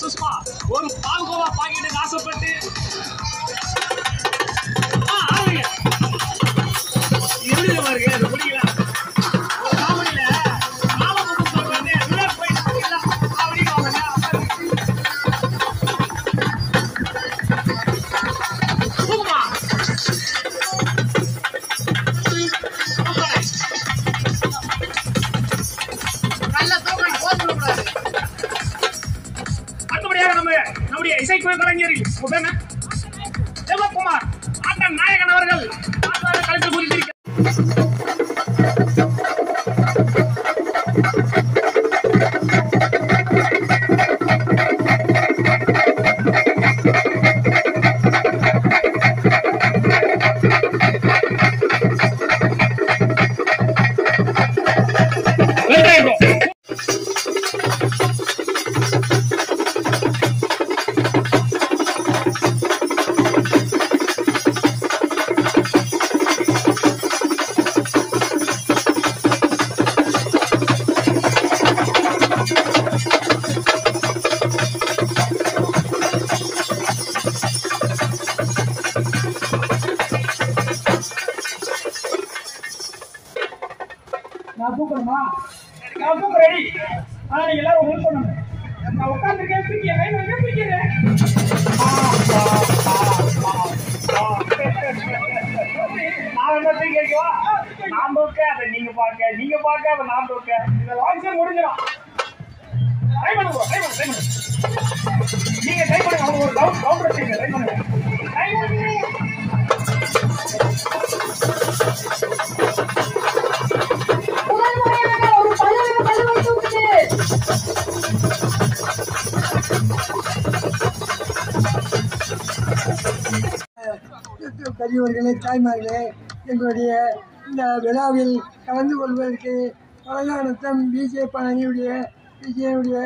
சந்தோஷமா ஒரு பால்கோவா பாக்கெட்டுக்கு ஆசைப்பட்டு ஆ, ஆரம்பிங்க. எப்படி தெரியுமா இருக்கு? அது பிடிக்கல. ஒரு காமெடியில ராமபுரம் சொல்றாரு, விராட் கோலி பிடிக்கல. அப்படின்னு அவங்க தூக்குமா. சூப்பர். நல்ல தூக்கம் போட்டுக்கூடாது அடுத்தபடியாக நம்ம நம்முடைய இசைக்குழு கலைஞர் உங்க பேர் என்ன? சிவகுமார் ஆட்ட நாயகன் அவர்கள் ஆட்டாள களத்தில் குறித்திருக்கிறார் நான் தூக்கணுமா நான் தூக்க ரெடி ஆனா நீங்க எல்லாரும் ஹெல்ப் பண்ணணும் நான் உட்காந்துருக்கேன் தூக்கிறேன் கை வைக்க தூக்கிறேன் நான் என்ன தூக்கி வைக்கவா? நான் தூக்க, அதை நீங்க பார்க்க, நீங்க பார்க்க, அதை நான் தூக்க. இந்த வாய்ஸே முடிஞ்சிடும் Try பண்ணுங்க bro, try பண்ணுங்க, try பண்ணுங்க. நீங்க ட்ரை பண்ணுங்க அவங்க ஒரு டவுட் டவுட் வச்சுங்க ட்ரை பண்ணுங்க Try பண்ணுங்க. முதல் முறையாக ஒரு பல்லு பல்லு தூக்குது பெரியவர்களே தாய்மார்களே எங்களுடைய இந்த விழாவில் கலந்து கொள்வதற்கு பழங்கானத்தம் பிஜே பழனியுடைய விஜயனுடைய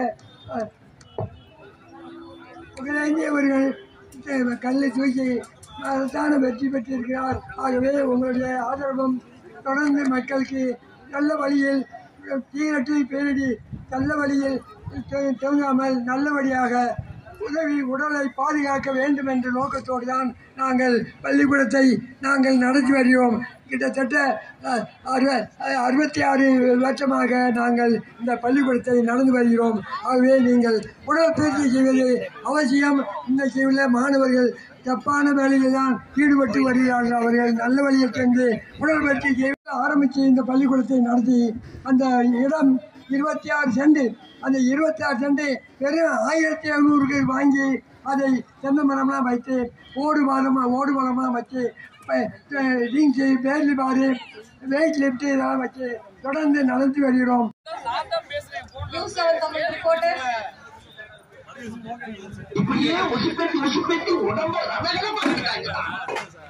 புகழேந்தி அவர்கள் இந்த கல்லை தூக்கி மகத்தான வெற்றி பெற்றிருக்கிறார் ஆகவே உங்களுடைய ஆதரவும் தொடர்ந்து மக்களுக்கு நல்ல வழியில் தீரட்டி பேரிடி நல்ல வழியில் தே- தேங்காமல் நல்லபடியாக உதவி உடலை பாதுகாக்க வேண்டும் என்ற நோக்கத்தோடு தான் நாங்கள் பள்ளிக்கூடத்தை நாங்கள் நடத்தி வருகிறோம் கிட்டத்தட்ட அஹ், அறுவ- அஹ், அறுபத்தி ஆறு வருஷமாக நாங்கள் இந்த பள்ளிக்கூடத்தை நடந்து வருகிறோம் ஆகவே நீங்கள் உடற்பயிற்சி செய்வது அவசியம் இன்றைக்கு உள்ள மாணவர்கள் தப்பான வேலையில் தான் ஈடுபட்டு வருகிறார்கள் அவர்கள் நல்ல வழியில் சென்று உடற்பயிற்சி செய்ய ஆரம்பித்து இந்த பள்ளிக்கூடத்தை நடத்தி அந்த இடம் இருபத்தி ஆறு சென்ட் அந்த இருபத்தி ஆறு சென்ட் வெறும் ஆயிரத்தி எழுநூறுக்கு வாங்கி அதை தென்னை மரம்லாம் வைத்து ஓடு மரமாக ஓடு மரமாக வச்சு rings parallel bar weight lift இதெல்லாம் வச்சு தொடர்ந்து நடத்தி வருகிறோம் நியூஸ் செவன் தமிழ் ரிப்போர்ட்டர் இப்படியே உசுப்பேத்தி உசுப்பேத்தி உடம்ப ரவகரமா இருக்கிறாங்க